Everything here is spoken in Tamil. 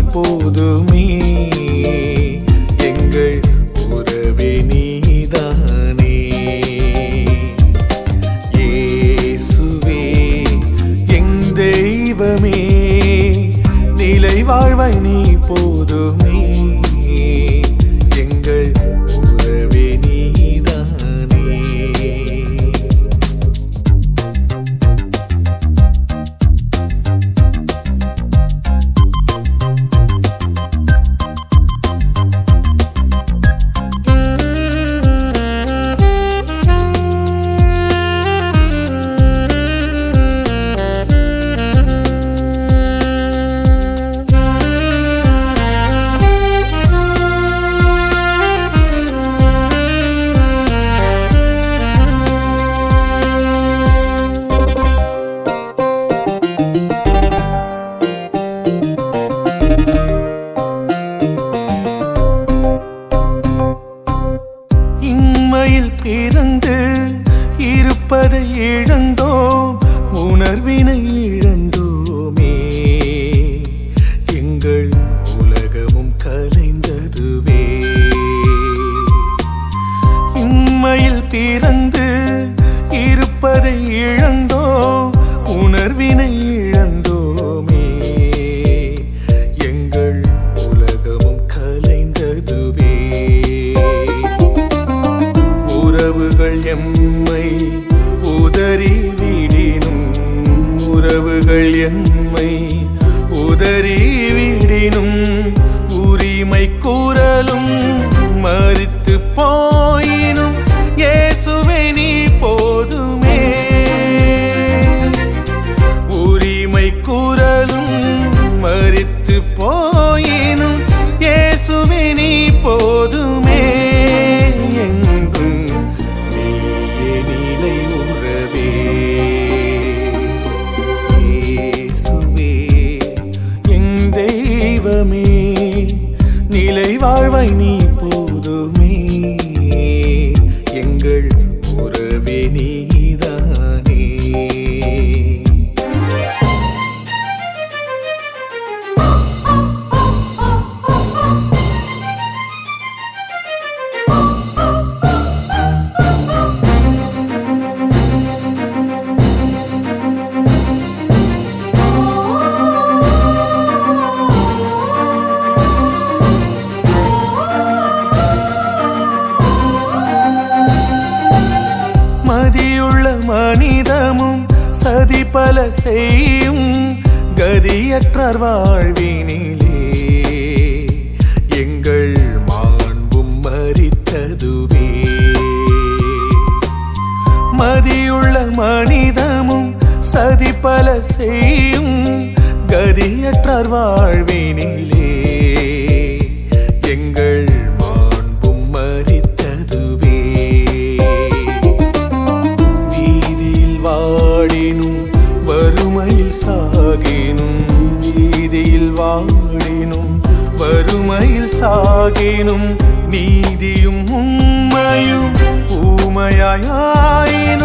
போதுமே எங்கள் உறவே நீதானே இயேசுவே எங் தெய்வமே நிலை வாழ்வாய் நீ போதுமே எங்கள் உறவே நீதானே இம்மையில் பிறந்து இருப்பதை இழந்தோம் உணர்வினை இழந்தோமே எங்கள் உலகமும் கலைந்ததுவே இம்மையில் பிறந்து இருப்பதை இழந்தோம் உணர்வினை இழந்தோமே எங்கள் உலகமும் கலைந்ததுவே உறவுகள் எம்மை உதறி விடினும் உறவுகள் எம்மை உதறி விடினும் உரிமை கூறலும் மறித்து போயினும் இயேசுவே நீ போதுமே உரிமை கூறலும் மறித்து போயினும் இயேசுவே நீ போதுமே எங்கும் நீயே நிலை உறவே இயேசுவே என் தெய்வமே நிலை வாழ்வாய் நீ போதுமே எங்கள் உறவே நீதானே மதியுள்ள மனிதமும் சதி பல செய்யும் கதியற்றார் வாழ்வினிலே எங்கள் மாண்பும் மறித்ததுவே மதியுள்ள மனிதமும் சதி பல செய்யும் கதியற்றார் வாழ்வினிலே எங்கள் மாண்பும் மறித்ததுவே வீதியில் வாடினும் வறுமையில் சாகினும் வீதியில் வாடினும் வறுமையில் சாகினும் நீதியும் உண்மையும் ஊமையாயினும்